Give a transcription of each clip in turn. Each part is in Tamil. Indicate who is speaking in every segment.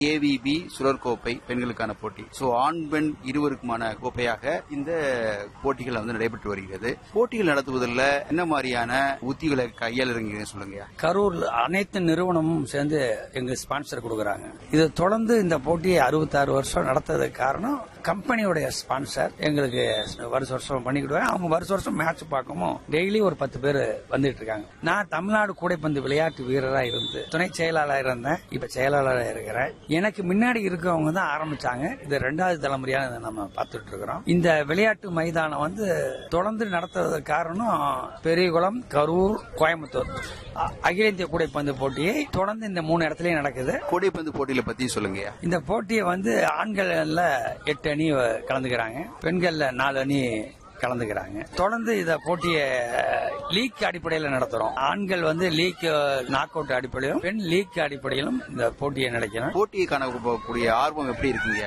Speaker 1: ஏவிபி சுழற் கோப்பை பெண்களுக்கான போட்டி சோ ஆண் பெண் இருவருக்குமான கோப்பையாக இந்த போட்டிகள் வந்து நடைபெற்று வருகிறது போட்டிகள் நடத்துவதில் என்ன மாதிரியான உத்திகளை கையாளுறீங்க சொல்லுங்க
Speaker 2: கரூர் அனைத்து நிறுவனமும் சேர்ந்து எங்க ஸ்பான்சர் கொடுக்கறாங்க இது தொடர்ந்து இந்த போட்டியை அறுபத்தாறு வருஷம் நடத்துறதுக்கு காரணம் கம்பெனியோடைய ஸ்பான்சர் எங்களுக்கு வருஷ வருஷம் பண்ணிக்கிடுவாங்க அவங்க வருஷ வருஷம் மேட்ச் பார்க்கவும் டெய்லி ஒரு பத்து பேர் வந்துட்டு இருக்காங்க நான் தமிழ்நாடு கூடைப்பந்து விளையாட்டு வீரரா இருந்து துணை செயலாளர் இருந்தேன் இப்ப செயலாளராக இருக்கிறேன் எனக்கு முன்னாடி இருக்கவங்க தான் ஆரம்பிச்சாங்க இது ரெண்டாவது தலைமுறையா இதை நம்ம பார்த்துட்டு இருக்கிறோம் இந்த விளையாட்டு மைதானம் வந்து தொடர்ந்து நடத்துறதுக்கு காரணம் பெரியகுளம் கரூர் கோயம்புத்தூர் அ- அகில இந்திய கூடைப்பந்து போட்டியை தொடர்ந்து இந்த மூணு இடத்துலயும் நடக்குது
Speaker 1: கூடைப்பந்து போட்டியில பத்தி சொல்லுங்க
Speaker 2: இந்த போட்டியை வந்து ஆண்கள்ல எட்டு அணி வ- கலந்துக்கிறாங்க பெண்கள்ல நாலு அணி கலந்துக்கிறாங்க தொடர்ந்து இந்த போட்டியை லீக் அடிப்படையில் நடத்துறோம் ஆண்கள் வந்து லீக் நாக் அவுட் அடிப்படையிலும் பெண் லீக் அடிப்படையிலும் இந்த போட்டியை நடக்கிறோம்
Speaker 1: போட்டியை காணக்கூடிய ஆர்வம் எப்படி இருக்குங்க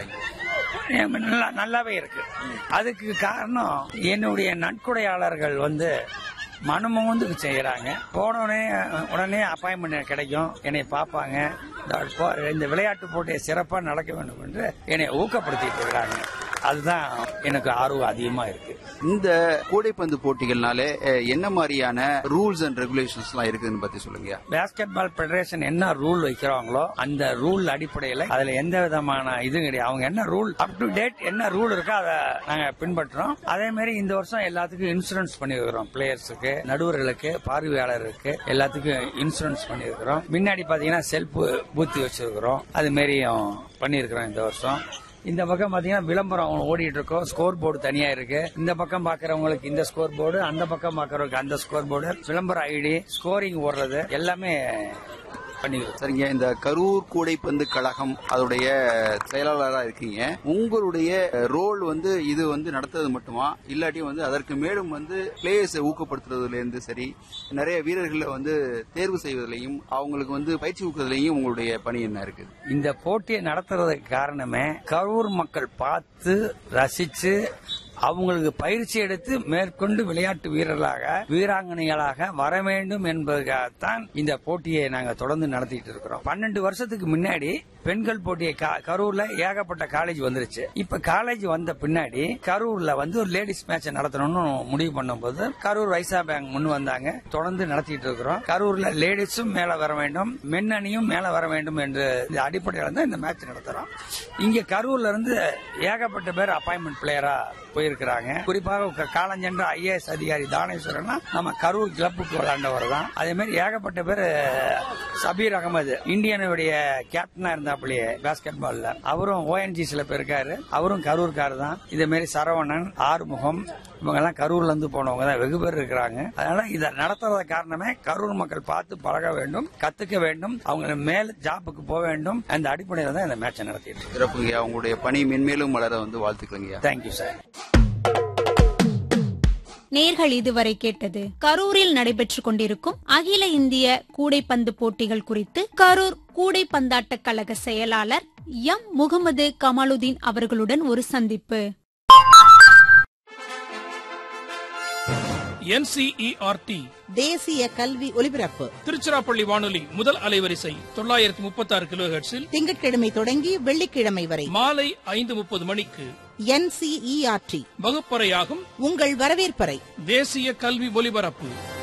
Speaker 2: நல்லா நல்லாவே இருக்கு அதுக்கு காரணம் என்னுடைய நன்கொடையாளர்கள் வந்து மனமுந்து செய்யறாங்க போன உடனே உடனே அப்பாயின்மெண்ட் கிடைக்கும் என்னை பார்ப்பாங்க இந்த போ- இந்த விளையாட்டு போட்டியை சிறப்பா நடக்க வேண்டும் என்று என்னை ஊக்கப்படுத்திட்டு இருக்கிறாங்க அதுதான் எனக்கு ஆர்வம் அதிகமா இருக்கு
Speaker 1: இந்த கூடைப்பந்து போட்டிகள்னாலே அஹ், என்ன மாதிரியான ரூல்ஸ் அண்ட் ரெகுலேஷன்ஸ் எல்லாம் இருக்குதுன்னு பத்தி சொல்லுங்க
Speaker 2: பேஸ்கெட் பால் ஃபெடரேஷன் என்ன ரூல் வைக்கிறாங்களோ அந்த ரூல் அடிப்படையில் அதுல எந்த விதமான இதுவும் கிடையாது அவங்க என்ன ரூல் அப் டு டேட் என்ன ரூல் இருக்கோ அதை நாங்க பின்பற்றுறோம் அதே மாதிரி இந்த வருஷம் எல்லாத்துக்கும் இன்சூரன்ஸ் பண்ணிருக்கிறோம் பிளேயர்ஸுக்கு நடுவர்களுக்கு பார்வையாளருக்கு எல்லாத்துக்கும் இன்சூரன்ஸ் பண்ணிருக்கிறோம் முன்னாடி பாத்தீங்கன்னா செல்ஃப் பூத்தி வச்சிருக்கிறோம் அது மாரியும் பண்ணிருக்கிறோம் இந்த வருஷம் இந்த பக்கம் பாத்தீங்கன்னா விளம்பரம் ஓடிட்டு இருக்கோம் ஸ்கோர் போர்டு தனியா இருக்கு இந்த பக்கம் பாக்குறவங்களுக்கு இந்த ஸ்கோர் போர்டு அந்த பக்கம் பாக்குறவங்களுக்கு அந்த ஸ்கோர் போர்டு விளம்பர ஐடி ஸ்கோரிங் ஓடுறது எல்லாமே பண்ணிருக்கோம்
Speaker 1: சரிங்க இந்த கரூர் கூடைப்பந்து கழகம் அதோடைய செயலாளரா இருக்கீங்க உங்களுடைய ரோல் வந்து இது வந்து நடத்துறது மட்டுமா இல்லாட்டி வந்து அதற்கு மேலும் வந்து பிளேயர்ஸை ஊக்கப்படுத்துறதுல இருந்து சரி நிறைய வீரர்களை வந்து தேர்வு செய்வதிலையும் அவங்களுக்கு வந்து பயிற்சி ஊக்குறதுலையும் உங்களுடைய பணி என்ன இருக்குது
Speaker 2: இந்த போட்டியை நடத்துறதுக்கு காரணமே கரூர் மக்கள் பார்த்து ரசிச்சு அவங்களுக்கு பயிற்சி எடுத்து மேற்கொண்டு விளையாட்டு வீரர்களாக வீராங்கனைகளாக வர வேண்டும் என்பதற்காகத்தான் இந்த போட்டியை நாங்க தொடர்ந்து நடத்திட்டு இருக்கிறோம் பன்னெண்டு வருஷத்துக்கு முன்னாடி பெண்கள் போட்டியை கா- கரூர்ல ஏகப்பட்ட காலேஜ் வந்துருச்சு இப்ப காலேஜ் வந்த பின்னாடி கரூர்ல வந்து ஒரு லேடிஸ் மேட்ச் நடத்தணும்னு முடிவு பண்ணும்போது கரூர் வைசா பேங்க் முன் வந்தாங்க தொடர்ந்து நடத்திட்டு இருக்கிறோம் கரூர்ல லேடிஸும் மேல வர வேண்டும் மென் அணியும் மேல வர வேண்டும் என்று இந்த அடிப்படையில் தான் இந்த மேட்ச் நடத்துறோம் இங்க கரூர்ல இருந்து ஏகப்பட்ட பேர் அப்பாயின்மெண்ட் பிளேயரா போயிருக்கிறாங்க குறிப்பாக க- காலஞ்சென்ற ஐஏஎஸ் அதிகாரி தானேஸ்வரன் நம்ம கரூர் கிளப்புக்கு விளையாண்டவர் தான் அதே மாதிரி ஏகப்பட்ட பேர் சபீர் அகமது இந்தியனுடைய கேப்டனா இருந்தாப்லயே பாஸ்கெட் பால்ல அவரும் ஓஎன்ஜிசில போயிருக்காரு அவரும் கரூர்கார் தான் இதே மாதிரி சரவணன் ஆறுமுகம் இவங்க எல்லாம் கரூர்ல இருந்து போனவங்க தான் வெகு பேர் இருக்கிறாங்க அதனால இதை நடத்துறத காரணமே கரூர் மக்கள் பார்த்து பழக வேண்டும் கத்துக்க வேண்டும் அவங்க மேல் ஜாப்புக்கு போக வேண்டும் அந்த அடிப்படையில் தான் இந்த மேட்சை நடத்திட்டு இருக்கோம்
Speaker 1: சிறப்புங்க உங்களுடைய பணி மென்மேலும் வளர வந்து வாழ்த்துக்கலைங்க
Speaker 2: தேங்க்யூ சார்
Speaker 3: நேர்கள் இதுவரை கேட்டது கரூரில் நடைபெற்றுக் கொண்டிருக்கும் அகில இந்திய கூடைப்பந்து போட்டிகள் குறித்து கரூர் கூடைப்பந்தாட்ட கழக செயலாளர் எம் முகமது கமாலுதீன் அவர்களுடன் ஒரு சந்திப்பு
Speaker 4: என்சிஇஆர்டி
Speaker 5: தேசிய கல்வி ஒலிபரப்பு
Speaker 4: திருச்சிராப்பள்ளி வானொலி முதல் அலைவரிசை தொள்ளாயிரத்தி முப்பத்தி ஆறு கிலோ
Speaker 5: திங்கட்கிழமை தொடங்கி வெள்ளிக்கிழமை வரை
Speaker 4: மாலை ஐந்து முப்பது மணிக்கு
Speaker 5: என்சிஇஆர்டி
Speaker 4: வகுப்பறையாகும்
Speaker 5: உங்கள் வரவேற்பறை
Speaker 4: தேசிய கல்வி ஒலிபரப்பு